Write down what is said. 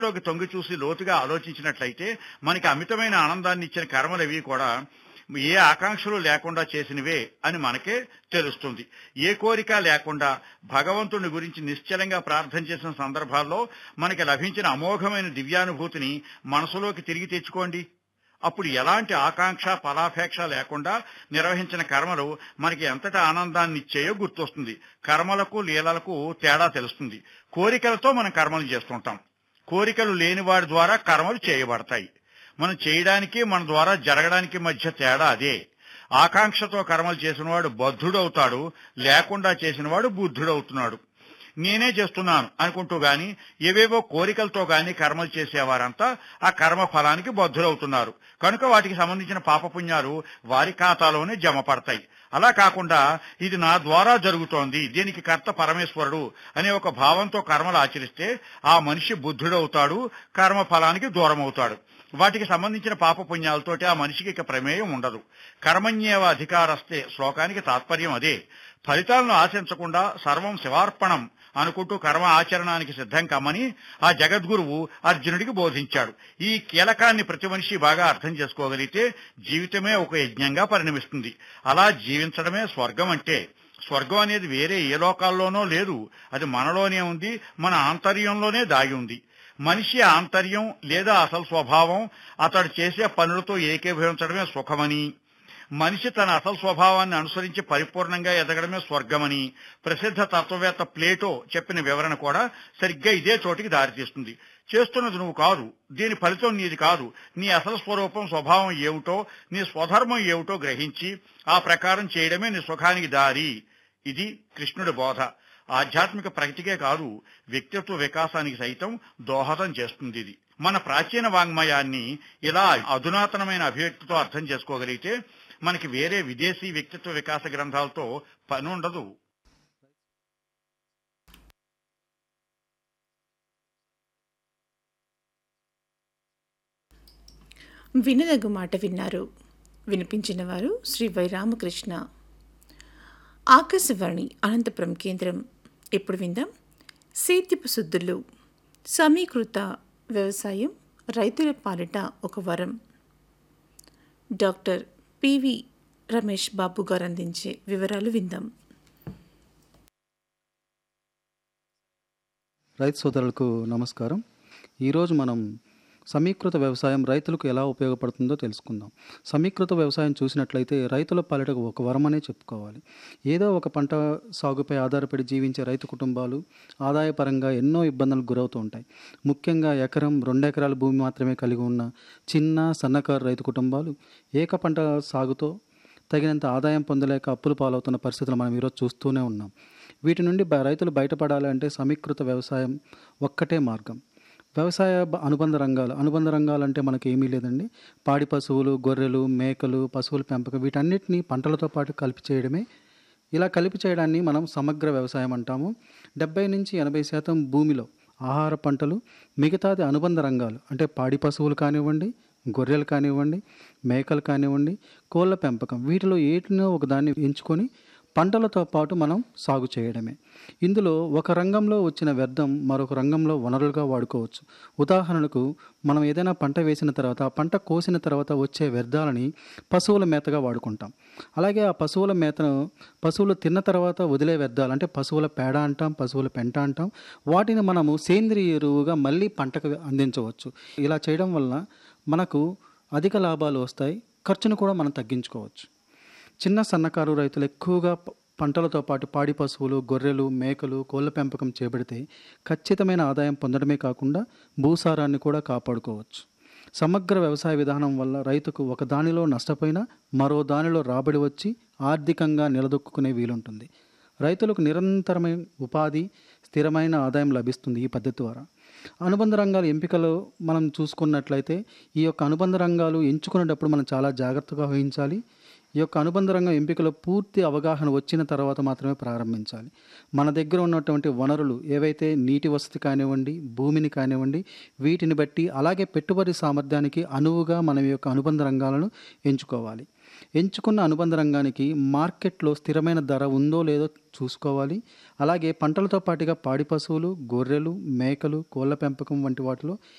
లోకి తొంగి చూసి లోతుగా ఆలోచించినట్లయితే మనకి అమితమైన ఆనందాన్ని ఇచ్చిన కర్మలవి కూడా ఏ ఆకాంక్షలు లేకుండా చేసినవే అని మనకే తెలుస్తుంది ఏ కోరిక లేకుండా భగవంతుని గురించి నిశ్చలంగా ప్రార్థన చేసిన సందర్భాల్లో మనకి లభించిన అమోఘమైన దివ్యానుభూతిని మనసులోకి తిరిగి తెచ్చుకోండి అప్పుడు ఎలాంటి ఆకాంక్ష ఫలాపేక్ష లేకుండా నిర్వహించిన కర్మలు మనకి ఎంతటి ఆనందాన్ని ఇచ్చాయో గుర్తొస్తుంది కర్మలకు లీలలకు తేడా తెలుస్తుంది కోరికలతో మనం కర్మలు చేస్తుంటాం కోరికలు లేని వాడి ద్వారా కర్మలు చేయబడతాయి మనం చేయడానికి మన ద్వారా జరగడానికి మధ్య తేడా అదే ఆకాంక్షతో కర్మలు చేసినవాడు బద్ధుడవుతాడు లేకుండా చేసినవాడు బుద్ధుడవుతున్నాడు నేనే చేస్తున్నాను అనుకుంటూ గాని ఏవేవో కోరికలతో గాని కర్మలు చేసేవారంతా ఆ కర్మ ఫలానికి బద్ధులవుతున్నారు కనుక వాటికి సంబంధించిన పాపపుణ్యాలు వారి ఖాతాలోనే జమ పడతాయి అలా కాకుండా ఇది నా ద్వారా జరుగుతోంది దీనికి కర్త పరమేశ్వరుడు అనే ఒక భావంతో కర్మలు ఆచరిస్తే ఆ మనిషి బుద్ధుడవుతాడు కర్మ ఫలానికి దూరం అవుతాడు వాటికి సంబంధించిన పాపపుణ్యాలతోటి ఆ మనిషికి ఇక ప్రమేయం ఉండదు కర్మణ్యేవ అధికారస్తే శ్లోకానికి తాత్పర్యం అదే ఫలితాలను ఆశించకుండా సర్వం శివార్పణం అనుకుంటూ కర్మ ఆచరణానికి సిద్ధం కమ్మని ఆ జగద్గురువు అర్జునుడికి బోధించాడు ఈ కీలకాన్ని ప్రతి మనిషి బాగా అర్థం చేసుకోగలిగితే జీవితమే ఒక యజ్ఞంగా పరిణమిస్తుంది అలా జీవించడమే స్వర్గం అంటే స్వర్గం అనేది వేరే ఏ లోకాల్లోనో లేదు అది మనలోనే ఉంది మన ఆంతర్యంలోనే దాగి ఉంది మనిషి ఆంతర్యం లేదా అసలు స్వభావం అతడు చేసే పనులతో ఏకీభవించడమే సుఖమని మనిషి తన అసలు స్వభావాన్ని అనుసరించి పరిపూర్ణంగా ఎదగడమే స్వర్గమని ప్రసిద్ధ తత్వవేత్త ప్లేటో చెప్పిన వివరణ కూడా సరిగ్గా ఇదే చోటికి దారితీస్తుంది చేస్తున్నది నువ్వు కాదు దీని ఫలితం నీది కాదు నీ అసలు స్వరూపం స్వభావం ఏమిటో నీ స్వధర్మం ఏమిటో గ్రహించి ఆ ప్రకారం చేయడమే నీ సుఖానికి దారి ఇది కృష్ణుడి బోధ ఆధ్యాత్మిక ప్రగతికే కాదు వ్యక్తిత్వ వికాసానికి సైతం దోహదం చేస్తుంది ఇది మన ప్రాచీన వాంగ్మయాన్ని ఇలా అధునాతనమైన అభివ్యక్తితో అర్థం చేసుకోగలిగితే మనకి వేరే విదేశీ వ్యక్తిత్వ వికాస గ్రంథాలతో పని ఉండదు వినదగు మాట విన్నారు వినిపించిన వారు శ్రీ వై రామకృష్ణ ఆకాశవాణి అనంతపురం కేంద్రం ఇప్పుడు విందాం సేద్యపు శుద్ధులు సమీకృత వ్యవసాయం రైతుల పాలిట ఒక వరం డాక్టర్ పివి రమేష్ బాబు గారు అందించే వివరాలు విందాం రైతు సోదరులకు నమస్కారం ఈరోజు మనం సమీకృత వ్యవసాయం రైతులకు ఎలా ఉపయోగపడుతుందో తెలుసుకుందాం సమీకృత వ్యవసాయం చూసినట్లయితే రైతుల పాలిటకు ఒక వరమనే చెప్పుకోవాలి ఏదో ఒక పంట సాగుపై ఆధారపడి జీవించే రైతు కుటుంబాలు ఆదాయపరంగా ఎన్నో ఇబ్బందులకు గురవుతూ ఉంటాయి ముఖ్యంగా ఎకరం రెండు ఎకరాల భూమి మాత్రమే కలిగి ఉన్న చిన్న సన్నకారు రైతు కుటుంబాలు ఏక పంట సాగుతో తగినంత ఆదాయం పొందలేక అప్పులు పాలవుతున్న పరిస్థితులు మనం ఈరోజు చూస్తూనే ఉన్నాం వీటి నుండి బ- రైతులు బయటపడాలంటే సమీకృత వ్యవసాయం ఒక్కటే మార్గం వ్యవసాయ బ- అనుబంధ రంగాలు అనుబంధ రంగాలు అంటే మనకి ఏమీ లేదండి పాడి పశువులు గొర్రెలు మేకలు పశువుల పెంపకం వీటన్నిటిని పంటలతో పాటు కలిపి చేయడమే ఇలా కలిపి చేయడాన్ని మనం సమగ్ర వ్యవసాయం అంటాము డెబ్బై నుంచి ఎనభై శాతం భూమిలో ఆహార పంటలు మిగతాది అనుబంధ రంగాలు అంటే పాడి పశువులు కానివ్వండి గొర్రెలు కానివ్వండి మేకలు కానివ్వండి కోళ్ళ పెంపకం వీటిలో ఏటినో ఒక దాన్ని ఎంచుకొని పంటలతో పాటు మనం సాగు చేయడమే ఇందులో ఒక రంగంలో వచ్చిన వ్యర్థం మరొక రంగంలో వనరులుగా వాడుకోవచ్చు ఉదాహరణకు మనం ఏదైనా పంట వేసిన తర్వాత ఆ పంట కోసిన తర్వాత వచ్చే వ్యర్థాలని పశువుల మేతగా వాడుకుంటాం అలాగే ఆ పశువుల మేతను పశువులు తిన్న తర్వాత వదిలే వ్యర్థాలు అంటే పశువుల పేడ అంటాం పశువుల పెంట అంటాం వాటిని మనము సేంద్రియ ఎరువుగా మళ్ళీ పంటకు అందించవచ్చు ఇలా చేయడం వలన మనకు అధిక లాభాలు వస్తాయి ఖర్చును కూడా మనం తగ్గించుకోవచ్చు చిన్న సన్నకారు రైతులు ఎక్కువగా ప- పంటలతో పాటు పాడి పశువులు గొర్రెలు మేకలు కోళ్ళ పెంపకం చేపడితే ఖచ్చితమైన ఆదాయం పొందడమే కాకుండా భూసారాన్ని కూడా కాపాడుకోవచ్చు సమగ్ర వ్యవసాయ విధానం వల్ల రైతుకు ఒక దానిలో నష్టపోయినా మరో దానిలో రాబడి వచ్చి ఆర్థికంగా నిలదొక్కునే వీలుంటుంది రైతులకు నిరంతరమైన ఉపాధి స్థిరమైన ఆదాయం లభిస్తుంది ఈ పద్ధతి ద్వారా అనుబంధ రంగాల ఎంపికలో మనం చూసుకున్నట్లయితే ఈ యొక్క అనుబంధ రంగాలు ఎంచుకునేటప్పుడు మనం చాలా జాగ్రత్తగా వహించాలి ఈ యొక్క అనుబంధ రంగం ఎంపికలో పూర్తి అవగాహన వచ్చిన తర్వాత మాత్రమే ప్రారంభించాలి మన దగ్గర ఉన్నటువంటి వనరులు ఏవైతే నీటి వసతి కానివ్వండి భూమిని కానివ్వండి వీటిని బట్టి అలాగే పెట్టుబడి సామర్థ్యానికి అనువుగా మనం ఈ యొక్క అనుబంధ రంగాలను ఎంచుకోవాలి ఎంచుకున్న అనుబంధ రంగానికి మార్కెట్లో స్థిరమైన ధర ఉందో లేదో చూసుకోవాలి అలాగే పంటలతో పాటుగా పాడి పశువులు గొర్రెలు మేకలు కోళ్ళ పెంపకం వంటి వాటిలో